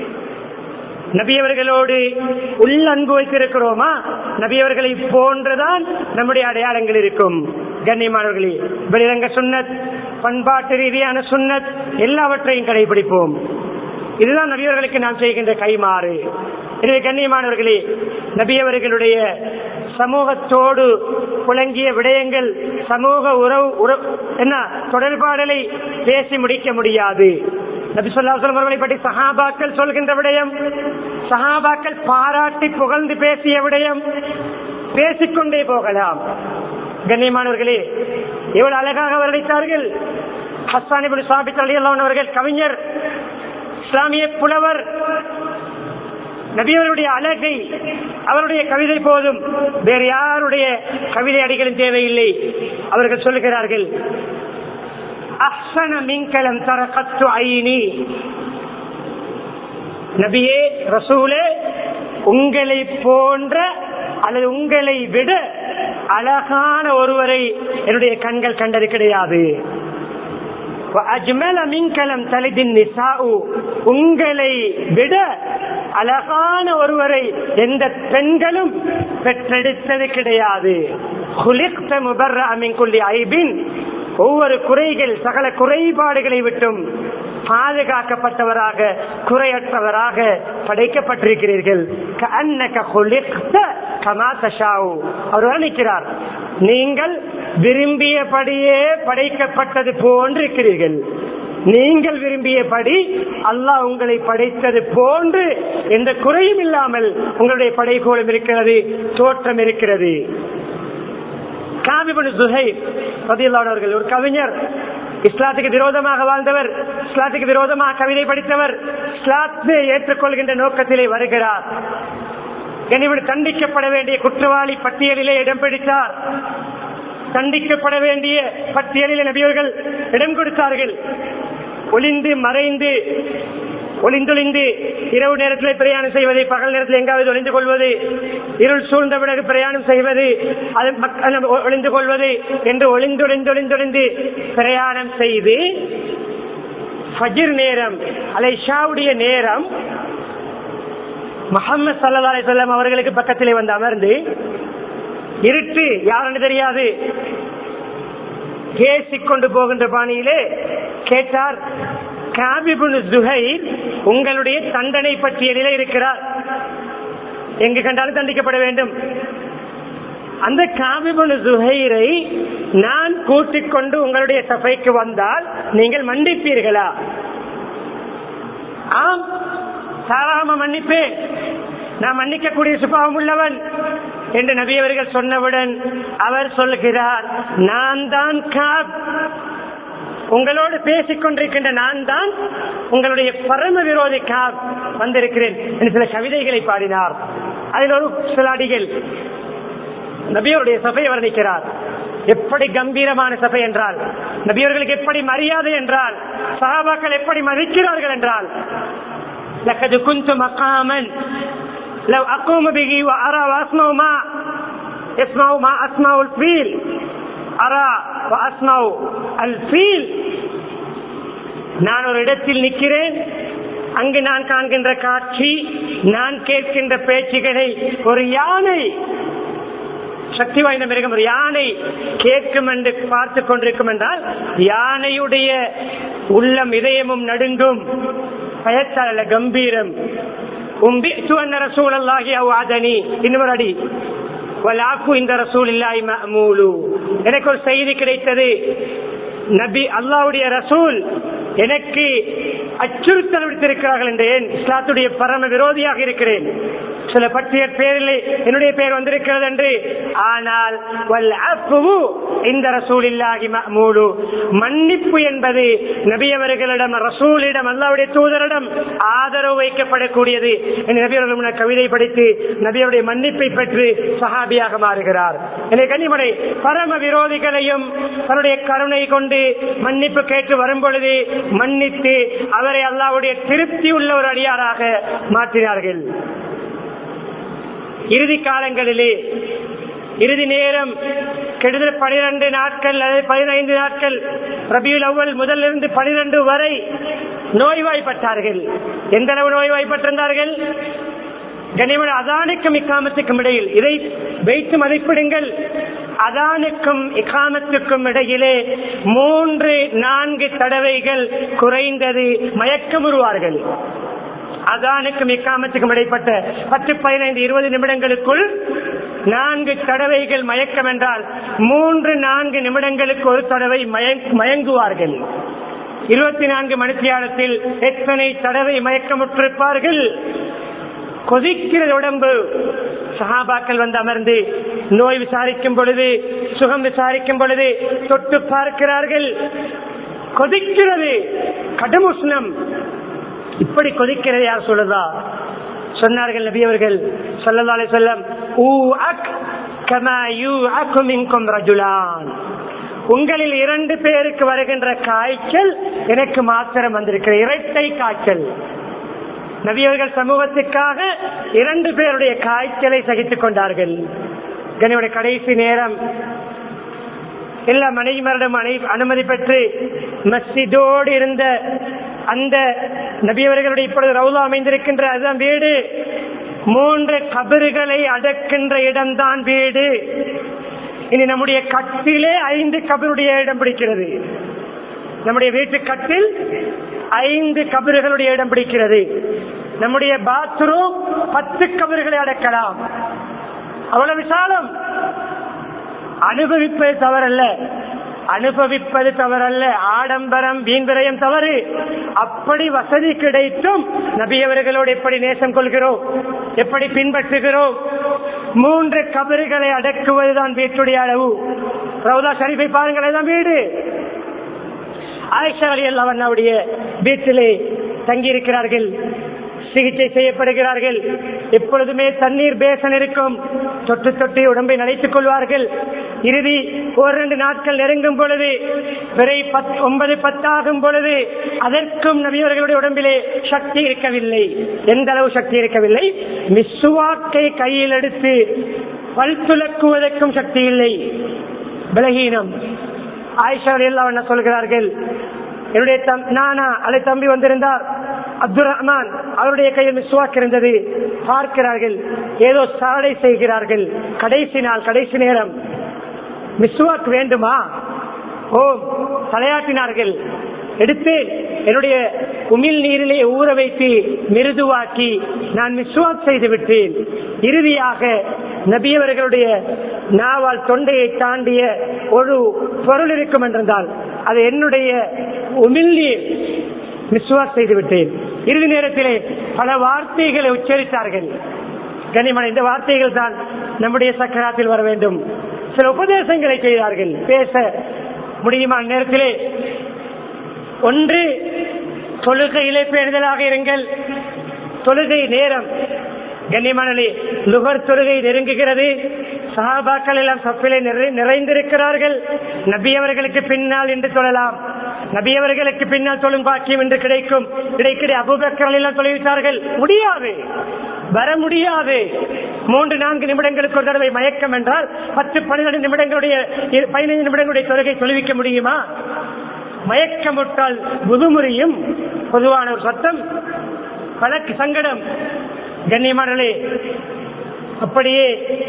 நபியவர்களோடு உள்ள அன்பு வைத்திருக்கிறோமா நபியவர்களை போன்றுதான் நம்முடைய அடையாளங்கள் இருக்கும் கண்ணியமானவர்களே வெளிரங்க சுன்னத் பண்பாட்டு ரீதியான சுன்னத் எல்லாவற்றையும் கடைபிடிப்போம் இதுதான் நபியவர்களுக்கு நாம் செய்கின்ற கைமாறு எனவே கண்ணியமானவர்களே நபியவர்களுடைய சமூகத்தோடு புழங்கிய விடயங்கள் சமூக உறவு உறவு என்ன தொடர்பாடலை பேசி முடிக்க முடியாது நபி சொல்லாசலம் அவர்களை பற்றி சஹாபாக்கள் சொல்கின்ற விடயம் சஹாபாக்கள் பாராட்டி புகழ்ந்து பேசிய விடயம் பேசிக்கொண்டே போகலாம் கண்ணியமானவர்களே எவ்வளவு அழகாக வர்ணித்தார்கள் ஹஸ்தானி சாபித் அலி அவர்கள் கவிஞர் இஸ்லாமிய புலவர் நபியவருடைய அழகை அவருடைய கவிதை போதும் வேறு யாருடைய கவிதை அடிகளும் தேவையில்லை அவர்கள் சொல்லுகிறார்கள் அஹ்சன மின்கலம் தரகத்து ஐனி நபியே ரசூலே உங்களை போன்ற அல்லது உங்களை விட அழகான ஒருவரை என்னுடைய கண்கள் கண்டது கிடையாது அஜ்மல மின்கலம் தலிதின் நிசாஉ உங்களை விட அழகான ஒருவரை எந்த பெண்களும் பெற்றெடுத்தது கிடையாது குலிக்த முபர்ர அமின் குல்லி ஐபின் ஒவ்வொரு குறைகள் சகல குறைபாடுகளை விட்டும் பாதுகாக்கப்பட்டவராக குறையற்றவராக படைக்கப்பட்டிருக்கிறீர்கள் கஅன்னக குலிக்த கமா தஷாவு. அவர் வர்ணிக்கிறார் நீங்கள் விரும்பியபடியே படைக்கப்பட்டது போன்றிருக்கிறீர்கள் நீங்கள் விரும்பியபடி அல்லாஹ் உங்களை படைத்தது போன்று எந்த குறையும் இல்லாமல் உங்களுடைய படைகோலம் இருக்கிறது தோற்றம் இருக்கிறது காபிபன் சுஹைப் ரதியல்லாஹு அவர்கள் ஒரு கவிஞர் இஸ்லாத்துக்கு விரோதமாக வாழ்ந்தவர் இஸ்லாத்துக்கு விரோதமாக கவிதை படித்தவர் இஸ்லாத்தை ஏற்றுக்கொள்கின்ற நோக்கத்திலே வருகிறார் கனிவன் தண்டிக்கப்பட வேண்டிய குற்றவாளி பட்டியலிலே இடம் பிடித்தார் தண்டிக்கப்பட வேண்டிய பட்டியலில் நபியவர்கள் இடம் கொடுத்தார்கள் ஒளிந்து மறைந்து ஒளிந்தொளிந்து இரவு நேரத்தில் பிரயாணம் செய்வது பகல் நேரத்தில் எங்காவது ஒளிந்து கொள்வது இருள் சூழ்ந்த பிறகு பிரயாணம் செய்வது அது மக்கள் ஒளிந்து கொள்வது என்று ஒளிந்து ஒளிந்து ஒளிந்தொளிந்து பிரயாணம் செய்து ஃபஜிர் நேரம் அலைஷாவுடைய நேரம் முகமது சல்லா அலிசல்லாம் அவர்களுக்கு பக்கத்திலே வந்து அமர்ந்து இருட்டு யாருன்னு தெரியாது பேசிக்கொண்டு போகின்ற பாணியிலே கேட்டார் காபிபுன் ஜுஹைர் உங்களுடைய தண்டனை பட்டியலிலே இருக்கிறார் எங்கு கண்டாலும் தண்டிக்கப்பட வேண்டும் அந்த காபிபுன் ஜுஹைரை நான் கூட்டிக் கொண்டு உங்களுடைய சபைக்கு வந்தால் நீங்கள் மன்னிப்பீர்களா ஆம் தாராளமா மன்னிப்பேன் நான் மன்னிக்கக்கூடிய சுபாவம் உள்ளவன் என்று நபி அவர்கள் சொன்னவுடன் அவர் சொல்கிறார் நான் தான் காப் உங்களோடு பேசிக் கொண்டிருக்கின்ற நான் தான் உங்களுடைய பரம விரோதி காப் வந்திருக்கிறேன் என்று சில கவிதைகளை பாடினார் அதில் ஒரு சில அடிகள் நபியருடைய சபையை வர்ணிக்கிறார் எப்படி கம்பீரமான சபை என்றால் நபியவர்களுக்கு எப்படி மரியாதை என்றால் சகாபாக்கள் எப்படி மதிக்கிறார்கள் என்றால் لقد كنت مقاما لو أقوم به وأرى وأسمع ما اسمع ما أسمع الفيل أرى وأسمع الفيل நான் ஒரு இடத்தில் நிற்கிறேன் அங்கு நான் காண்கின்ற காட்சி நான் கேட்கின்ற பேச்சுகளை ஒரு யானை சக்தி வாய்ந்த மிருகம் ஒரு யானை கேட்கும் என்று பார்த்து கொண்டிருக்கும் என்றால் யானையுடைய உள்ளம் இதயமும் நடுங்கும் பயத்தால் அல்ல கம்பீரம் உம்பித்து அன்ன ரசூல் அல்லாஹி அவாதனி இன்னொரு அடி வலாக்கு இந்த ரசூல் இல்லாய் மமூலு எனக்கு ஒரு செய்தி கிடைத்தது நபி அல்லாவுடைய ரசூல் எனக்கு அச்சுறுத்தல் விடுத்திருக்கிறார்கள் என்றேன் இஸ்லாத்துடைய பரம விரோதியாக இருக்கிறேன் சில பட்டியல் பேரில் என்னுடைய பெயர் வந்திருக்கிறது என்று ஆனால் வல் அஃபுவு இந்த ரசூல் இல்லாகி மமூலு மன்னிப்பு என்பது நபி அவர்களிடம் ரசூலிடம் அல்லாவுடைய தூதரிடம் ஆதரவு வைக்கப்படக்கூடியது என்று நபி அவர்கள் முன்னர் கவிதை படித்து நபியுடைய மன்னிப்பை பெற்று சஹாபியாக மாறுகிறார் எனவே கனிமடை பரம விரோதிகளையும் தன்னுடைய கருணை கொண்டு மன்னிப்பு கேட்டு வரும் பொழுது மன்னித்து அவரை அல்லாவுடைய திருப்தி உள்ள ஒரு அடியாராக மாற்றினார்கள் இறுதி காலங்களிலே இறுதி நேரம் கிட்டத்தட்ட பனிரெண்டு நாட்கள் அல்லது பதினைந்து நாட்கள் ரபியுல் அவ்வல் முதலிருந்து பனிரெண்டு வரை நோய்வாய்ப்பட்டார்கள் எந்த அளவு நோய்வாய்ப்பட்டிருந்தார்கள் கனிமன் அதானுக்கும் இக்காமத்துக்கும் இடையில் இதை வைத்து மதிப்பிடுங்கள் அதானுக்கும் இக்காமத்துக்கும் இடையிலே மூன்று நான்கு தடவைகள் குறைந்தது மயக்கம் உருவார்கள் அதானுக்கும் இக்காமத்துக்கும் இடைப்பட்ட பத்து பதினைந்து இருபது நிமிடங்களுக்குள் நான்கு தடவைகள் மயக்கம் என்றால் மூன்று நான்கு நிமிடங்களுக்கு ஒரு தடவை மயங்குவார்கள் இருபத்தி நான்கு மணித்தியாலத்தில் எத்தனை தடவை மயக்கமுற்றிருப்பார்கள் கொதிக்கிற உடம்பு சஹாபாக்கள் வந்து அமர்ந்து நோய் விசாரிக்கும் பொழுது சுகம் விசாரிக்கும் பொழுது தொட்டு பார்க்கிறார்கள் கொதிக்கிறது கடும் உஷ்ணம் இப்படி கொதிக்கிறது யார் சொல்லுதா சொன்னார்கள் நபி அவர்கள் சொல்லலாலே சொல்லம் ஊ அக் கமா யூ அக்குமின்கும் ரஜுலான் உங்களில் இரண்டு பேருக்கு வருகின்ற காய்ச்சல் எனக்கு மாத்திரம் வந்திருக்கிற இரட்டை காய்ச்சல் நபியவர்கள் சமூகத்துக்காக இரண்டு பேருடைய காய்ச்சலை சகித்துக் கொண்டார்கள் கனியுடைய கடைசி நேரம் எல்லா மனைவிமாரிடம் அனுமதி பெற்று மஸ்ஜிதோடு இருந்த அந்த நபியவர்களுடைய இப்பொழுது ரவுலா அமைந்திருக்கின்ற அதுதான் வீடு மூன்று கபறுகளை அடக்கின்ற இடம்தான் வீடு இனி நம்முடைய கட்டிலே ஐந்து கபருடைய இடம் பிடிக்கிறது நம்முடைய வீட்டு கட்டில் ஐந்து கபறுகளுடைய இடம் பிடிக்கிறது நம்முடைய பாத்ரூம் பத்து கபறுகளை அடக்கலாம் அவ்வளவு விசாலம் அனுபவிப்பது தவறல்ல அனுபவிப்பது தவறல்ல ஆடம்பரம் வீண்விரயம் தவறு அப்படி வசதி கிடைத்தும் நபியவர்களோடு எப்படி நேசம் கொள்கிறோம் எப்படி பின்பற்றுகிறோம் மூன்று கபறுகளை அடக்குவதுதான் வீட்டுடைய அளவு ரவுதா ஷரீஃபை பாருங்கள் தான் வீடு ஆயிஷா அலி அல்லாவுடைய வீட்டிலே தங்கியிருக்கிறார்கள் சிகிச்சை செய்யப்படுகிறார்கள் எப்பொழுதுமே தண்ணீர் பேசன் இருக்கும் தொட்டு தொட்டி உடம்பை நனைத்துக் கொள்வார்கள் இறுதி ஒரு ரெண்டு நாட்கள் நெருங்கும் பொழுது விரை பத் ஒன்பது பத்தாகும் பொழுது அதற்கும் நபியவர்களுடைய உடம்பிலே சக்தி இருக்கவில்லை எந்த அளவு சக்தி இருக்கவில்லை மிஸ்வாக்கை கையில் எடுத்து பல் துலக்குவதற்கும் சக்தி இல்லை பலகீனம் ஆயிஷா எல்லாம் என்ன சொல்கிறார்கள் என்னுடைய தம் நானா அலை தம்பி வந்திருந்தார் அப்துல் ரஹ்மான் அவருடைய கையில் மிஸ்வாக் இருந்தது பார்க்கிறார்கள் ஏதோ சாடை செய்கிறார்கள் கடைசி நாள் கடைசி நேரம் மிஸ்வாக் வேண்டுமா ஓம் தலையாட்டினார்கள் எடுத்து என்னுடைய உமிழ் நீரிலே ஊற வைத்து மிருதுவாக்கி நான் மிஸ்வாக் செய்து விட்டேன் இறுதியாக நபியவர்களுடைய நாவால் தொண்டையை தாண்டிய ஒரு பொருள் இருக்கும் என்றால் அது என்னுடைய உமிழ்நீர் மிஸ்வாக் செய்து விட்டேன் இறுதி நேரத்திலே பல வார்த்தைகளை உச்சரித்தார்கள் கனிமன் இந்த வார்த்தைகள் தான் நம்முடைய சக்கராத்தில் வர வேண்டும் சில உபதேசங்களை செய்தார்கள் பேச முடியுமா நேரத்திலே ஒன்று தொழுகையிலே பேணுதலாக இருங்கள் தொழுகை நேரம் கண்ணியமானே லுகர் தொழுகை நெருங்குகிறது சஹாபாக்கள் எல்லாம் சப்பிலே நிறை- நிறைந்திருக்கிறார்கள் நபி அவர்களுக்கு பின்னால் என்று சொல்லலாம் நபி அவர்களுக்கு பின்னால் தொழும் பாக்கியம் என்று கிடைக்கும் கிடைக்கிற அபுபக்கர்கள் எல்லாம் தொலைவித்தார்கள் முடியாது வர முடியாது மூன்று நான்கு நிமிடங்களுக்கு ஒரு தடவை மயக்கம் என்றால் பத்து பன்னிரண்டு நிமிடங்களுடைய இரு- பதினைந்து நிமிடங்களுடைய தொழுகை தொழுவிக்க முடியுமா மயக்கமுட்டால் புதுமுறையும் பொதுவான ஒரு சத்தம் பலக்கு சங்கடம் கண்ணியமானே அப்படியே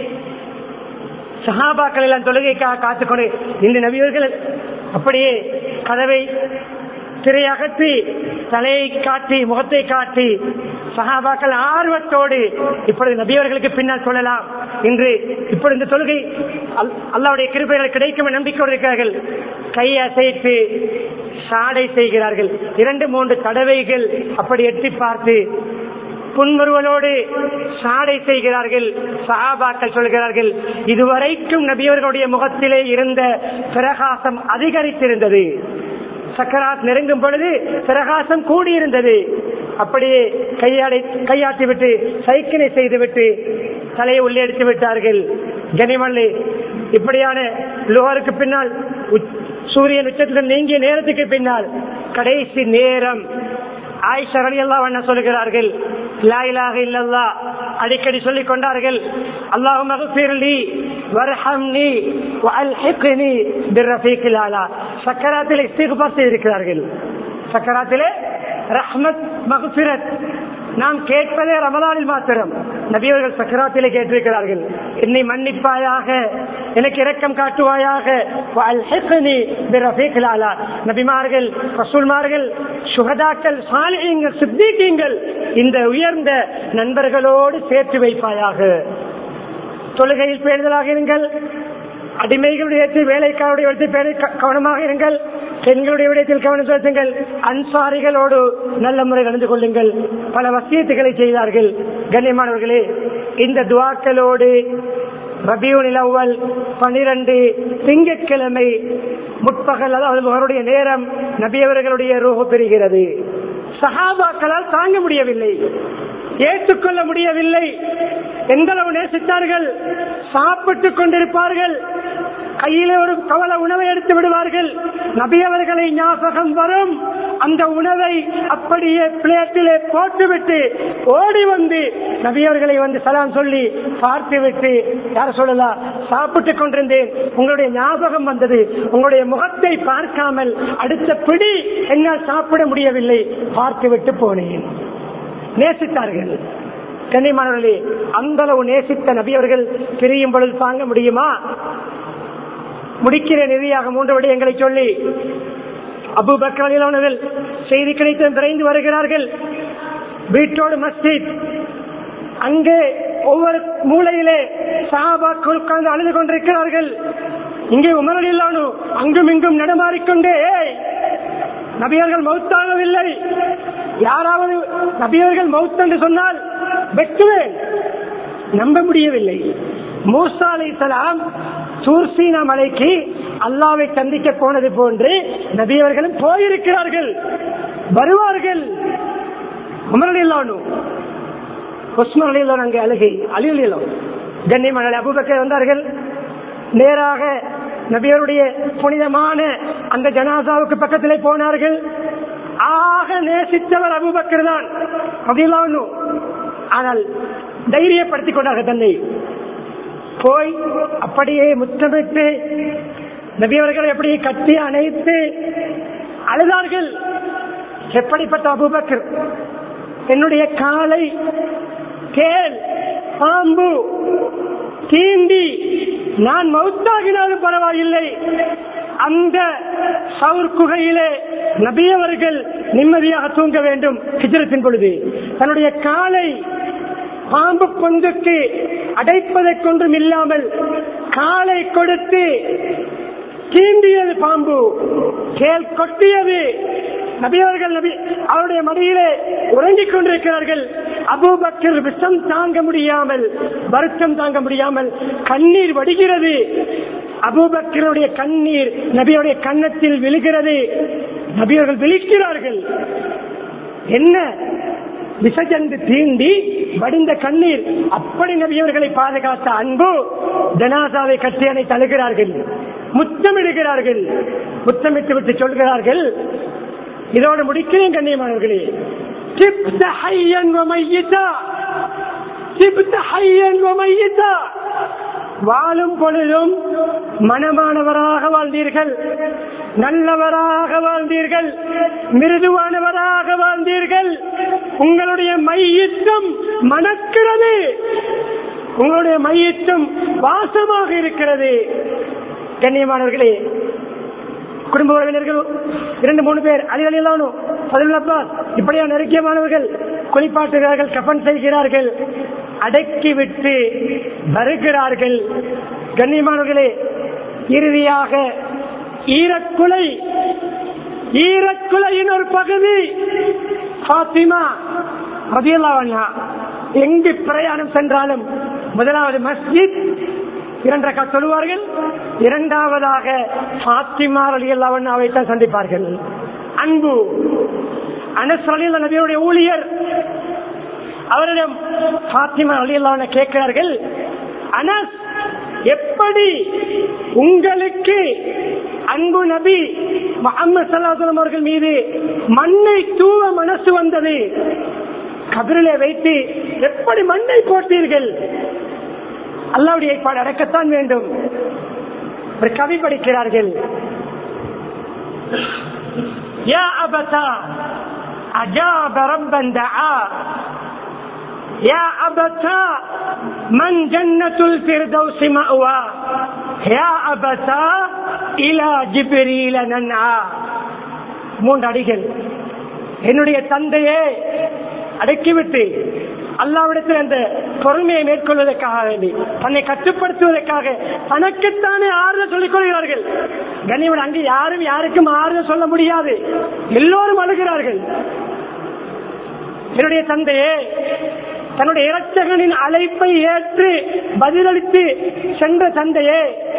சஹாபாக்கள் எல்லாம் தொழுகைக்காக காத்துக்கொண்டு இந்த நபியர்கள் அப்படியே கதவை திரையகற்றி தலையை காட்டி முகத்தை காட்டி சஹாபாக்கள் ஆர்வத்தோடு இப்பொழுது நபியவர்களுக்கு பின்னால் சொல்லலாம் இன்று இப்பொழுது இந்த தொழுகை அல்- அல்லாவுடைய கிருபைகள் கிடைக்கும் என்ற நம்பிக்கையோடு இருக்கிறார்கள் கையை அசைத்து சாடை செய்கிறார்கள் இரண்டு மூன்று தடவைகள் அப்படி எட்டி பார்த்து புன்முறுவலோடு சாடை செய்கிறார்கள் சஹாபாக்கள் சொல்கிறார்கள் இதுவரைக்கும் நபியவர்களுடைய முகத்திலே இருந்த பிரகாசம் அதிகரித்திருந்தது சக்கராத் நெருங்கும் பொழுது பிரகாசம் கூடியிருந்தது அப்படியே கையாடை கையாட்டி விட்டு சைக்கிளை செய்துவிட்டு தலையை உள்ளே எடுத்து விட்டார்கள் கனிமல்லி இப்படியான லோகருக்கு பின்னால் உச்- சூரியன் உச்சத்துடன் நீங்கிய நேரத்துக்கு பின்னால் கடைசி நேரம் ஆயிஷா ரலியல்லாஹு அன்ஹா சொல்கிறார்கள் லா இலாஹ இல்லல்லா அடிக்கடி சொல்லிக் கொண்டார்கள் அல்லாஹு மகஃபிர்லி வர்ஹம்னி வஅல்ஹிக்னி பிர்ரஃபீகில் ஆலா சக்கராத்தில் இஸ்திக்பார் செய்திருக்கிறார்கள் சக்கராத்திலே ரஹ்மத் மகஃபிரத் நாம் கேட்பதே ரமலானில் மாத்திரம் நபியவர்கள் சக்கராத்திலே கேட்டிருக்கிறார்கள் என்னை மன்னிப்பாயாக எனக்கு இரக்கம் காட்டுவாயாக வஅல்ஹிக்னி பிர்ரஃபீகில் ஆலா நபிமார்கள் ரசூல்மார்கள் சுகதாக்கள் சாலிகள் சித்திகீங்கள் இந்த உயர்ந்த நண்பர்களோடு சேர்த்து வைப்பாயாக தொழுகையில் பேணுதலாக இருங்கள் அடிமைகளுடைய இடத்தில் வேலைக்காரருடைய இடத்தில் பேண க- கவனமாக இருங்கள் பெண்களுடைய விடயத்தில் கவனம் செலுத்துங்கள் அன்சாரிகளோடு நல்ல முறை நடந்து கொள்ளுங்கள் பல வசியத்துகளை செய்தார்கள் கண்ணியமானவர்களே இந்த துவாக்களோடு ரபியூனில் அவ்வல் பனிரெண்டு திங்கட்கிழமை முற்பகல் அதாவது அவருடைய நேரம் நபியவர்களுடைய ரூபு பெறுகிறது சஹாபாக்களால் தாங்க முடியவில்லை ஏற்றுக்கொள்ள முடியவில்லை எந்த அளவு நேசித்தார்கள் சாப்பிட்டுக் கொண்டிருப்பார்கள் கையிலே ஒரு கவல உணவை எடுத்து விடுவார்கள் நபி அவர்களை ஞாபகம் வரும் அந்த உணவை அப்படியே பிளேட்டிலே போட்டுவிட்டு ஓடி வந்து நபி அவர்களை வந்து சலாம் சொல்லி பார்த்து விட்டு யார சொல்லலாம் சாப்பிட்டுக் கொண்டிருந்தேன் உங்களுடைய ஞாபகம் வந்தது உங்களுடைய முகத்தை பார்க்காமல் அடுத்த பிடி என்னால் சாப்பிட முடியவில்லை பார்த்து விட்டு போனேன் நேசித்தார்கள் கண்ணியமானவர்களே அந்த அளவு நேசித்த நபி அவர்கள் பிரியும் பொழுது தாங்க முடியுமா முடிக்கிற நெறியாக மூன்று விடயங்களை சொல்லி அபு பக்ரானிலானவர்கள் செய்தி கிடைத்து விரைந்து வருகிறார்கள் வீட்டோடு மஸ்ஜித் அங்கே ஒவ்வொரு மூலையிலே சாபாக்கள் உட்கார்ந்து அழுது கொண்டிருக்கிறார்கள் இங்கே உமரலில்லானு அங்கும் இங்கும் நடமாறிக்கொண்டே "ஏய், நபியர்கள் மௌத்தாகவில்லை யாராவது நபியர்கள் மௌத் என்று சொன்னால் வெட்டுவேன் நம்ப முடியவில்லை மூசா அலைஹிஸ்ஸலாம் சூர்சீனா மலைக்கு அல்லாவை சந்திக்க போனது போன்று நபியவர்களும் போயிருக்கிறார்கள் வருவார்கள் உமரலில்லானு உஸ்மான் அலிலான் அங்கே அழுகை அலிலாம் கண்ணியமான அபுபக்கர் வந்தார்கள் நேராக நபியருடைய புனிதமான அந்த ஜனாசாவுக்கு பக்கத்திலே போனார்கள் ஆக நேசித்தவர் அபுபக்கர் தான் அதிலானு ஆனால் தைரியப்படுத்திக் கொண்டார்கள் தன்னை போய் அப்படியே முத்தமிட்டு நபியவர்கள் அப்படியே கட்டி அணைத்து அழுதார்கள் எப்படிப்பட்ட அபுபக்கர் என்னுடைய காலை கேள் பாம்பு தீண்டி நான் மௌத்தாகினாலும் பரவாயில்லை அந்த சவுர் குகையிலே நபியவர்கள் நிம்மதியாக தூங்க வேண்டும் ஹிஜரத்தின் பொழுது தன்னுடைய காலை பாம்பு பொந்துக்கு அடைப்பதைக் கொண்டும் இல்லாமல் காலை கொடுத்து தீண்டியது பாம்பு கேள் கொட்டியது நபியவர்கள் நபி அவருடைய மடியிலே உறங்கிக் கொண்டிருக்கிறார்கள் அபூபக்கர் விஷம் தாங்க முடியாமல் வருத்தம் தாங்க முடியாமல் கண்ணீர் வடிகிறது அபூபக்கருடைய கண்ணீர் நபியுடைய கன்னத்தில் விழுகிறது நபியவர்கள் விழிக்கிறார்கள் என்ன விசஜந்து தீண்டி வடிந்த கண்ணீர் அப்படி நபியவர்களை பாதுகாத்த அன்பு ஜனாசாவை கட்டி அணை தழுகிறார்கள் முத்தமிடுகிறார்கள் முத்தமிட்டு விட்டு சொல்கிறார்கள் இதோடு முடிக்கிறேன் கண்ணியமானவர்களே ஜிப்த ஹையன் வ மையிதா. ஜிப்த ஹையன் வ மையிதா. வாழும் பொழுதும் மனமானவராக வாழ்ந்தீர்கள் நல்லவராக வாழ்ந்தீர்கள் மிருதுவானவராக வாழ்ந்தீர்கள் உங்களுடைய மையத்தம் மணக்கிறது உங்களுடைய மையத்தம் வாசமாக இருக்கிறது கண்ணியமானவர்களே குடும்ப உறவினர்கள் இரண்டு மூணு பேர் அலிகளிலானோ பதில் அப்பாஸ் இப்படியா நெருக்கியமானவர்கள் குளிப்பாட்டுகிறார்கள் கப்பன் செய்கிறார்கள் அடக்கிவிட்டு வருகிறார்கள் கண்ணியமானவர்களே இறுதியாக ஈரக்குலை ஈரக்குலையின் ஒரு பகுதி பாத்திமா ரதியல்லாவண்ணா எங்கு பிரயாணம் சென்றாலும் முதலாவது மஸ்ஜித் இரண்டரை சொல்லுவார்கள் இரண்டாவதாக பாத்திமா ரலியல்லாவன் அவைத்தான் சந்திப்பார்கள் அன்பு அனஸ் ரலியல்லா நபியுடைய ஊழியர் அவரிடம் பாத்திமா ரலியல்லாவன கேட்கிறார்கள் அனஸ் எப்படி உங்களுக்கு அன்பு நபி முகமது சல்லாஹம் அவர்கள் மீது மண்ணை தூவ மனசு வந்தது கதிரிலே வைத்து எப்படி மண்ணை போட்டீர்கள் அல்லாவுடைய ஏற்பாடு அடக்கத்தான் வேண்டும் ஒரு கவி படிக்கிறார்கள் يا أبتا أجاب ربا دعا يا أبتا من جنة الفردوس مأوى يا أبتا إلى جبريل ننعى மூன்று அடிகள் என்னுடைய தந்தையே அடக்கிவிட்டு அல்லாவிடத்தில் அந்த பொறுமையை மேற்கொள்வதற்காக வேண்டி தன்னை கட்டுப்படுத்துவதற்காக தனக்குத்தானே ஆறுதல் சொல்லிக் கொள்கிறார்கள் கண்ணியவன் அங்கு யாரும் யாருக்கும் ஆறுதல் சொல்ல முடியாது எல்லோரும் அழுகிறார்கள் என்னுடைய தந்தையே தன்னுடைய இரட்சகனின் அழைப்பை ஏற்று பதிலளித்து சென்ற தந்தையே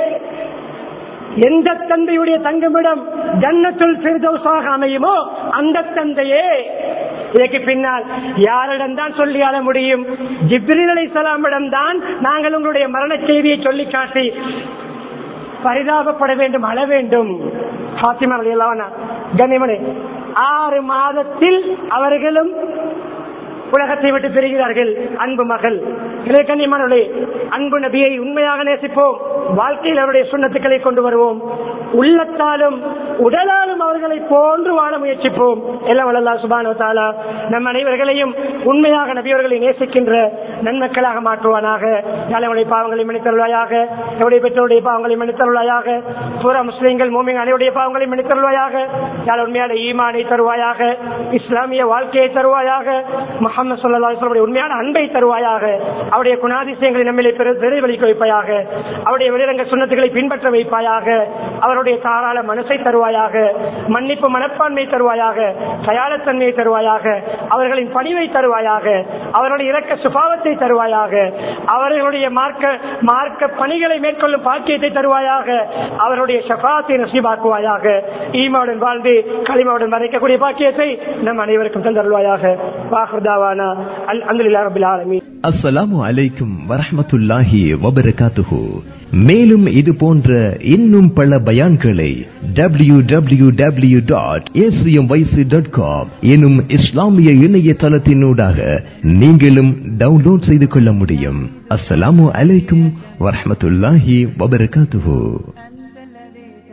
எந்த தந்தையுடைய தங்குமிடம் ஜன்னத்துல் பிரதோஷாக அமையுமோ அந்த தந்தையே இதற்கு பின்னால் யாரிடம் தான் சொல்லி ஆள முடியும் ஜிப்ரில் அலை சலாமிடம் தான் நாங்கள் உங்களுடைய மரண செய்தியை சொல்லி காட்டி பரிதாபப்பட வேண்டும் அழ வேண்டும் பாத்திமா அலையல்லாவனா கண்ணிமணி ஆறு மாதத்தில் அவர்களும் உலகத்தை விட்டு பெறுகிறார்கள் அன்பு மகள் கண்ணியமானவர்களே அன்பு நபியை உண்மையாக நேசிப்போம் வாழ்க்கையில் அவருடைய சுண்ணத்துக்களை கொண்டு வருவோம் உள்ளத்தாலும் உடலாலும் அவருடைய அவர்களை போன்று வாழ முயற்சிப்போம் எல்லாம் வல்லல்லாஹ் சுப்ஹானஹு வ தஆலா நம் அனைவர்களையும் உண்மையாக நபியவர்களை நேசிக்கின்ற நன்மக்களாக மாற்றுவானாக யாழனுடைய பாவங்களை மன்னித்தருள்வாயாக என்னுடைய பெற்றோருடைய பாவங்களை மன்னித்தருள்வாயாக பூரா முஸ்லீம்கள் மூமிங் அனைவருடைய பாவங்களை மன்னித்தருள்வாயாக யாழ் உண்மையான ஈமானை தருவாயாக இஸ்லாமிய வாழ்க்கையை தருவாயாக முகமது சொல்லா சொல்லுடைய உண்மையான அன்பை தருவாயாக அவருடைய குணாதிசயங்களை நம்மளை பிரதிபலிக்க வைப்பாயாக அவருடைய வெளிரங்க சுண்ணத்துகளை பின்பற்ற வைப்பாயாக அவருடைய தாராள மனசை தருவாயாக மன்னிப்பு மனப்பான்மை தருவாயாக தயாளத்தன்மையை தருவாயாக அவர்களின் பணிவை தருவாயாக அவருடைய இரக்க சுபாவத்தை தருவாயாக அவர்களுடைய மார்க்க மார்க்க பணிகளை மேற்கொள்ளும் பாக்கியத்தை தருவாயாக அவருடைய ஷபாத்தை நசீபாக்குவாயாக ஈமாவுடன் வாழ்ந்து களிமாவுடன் மறைக்கக்கூடிய பாக்கியத்தை நம் அனைவருக்கும் தந்தருவாயாக வாஹுதாவானா அல் அந்துலில்லா ரபில் ஆலமீன் அஸ்ஸலாமு அலைக்கும் வரஹ்மத்துல்லாஹி வபரகாத்துஹு மேலும் இது போன்ற இன்னும் பல பயான்களை W W W dot dot com எனும் இஸ்லாமிய இணையதளத்தினூடாக நீங்களும் டவுன்லோட் செய்து கொள்ள முடியும் அஸ்ஸலாமு அலைக்கும் வரஹ்மத்துல்லாஹி வபரகாத்துஹு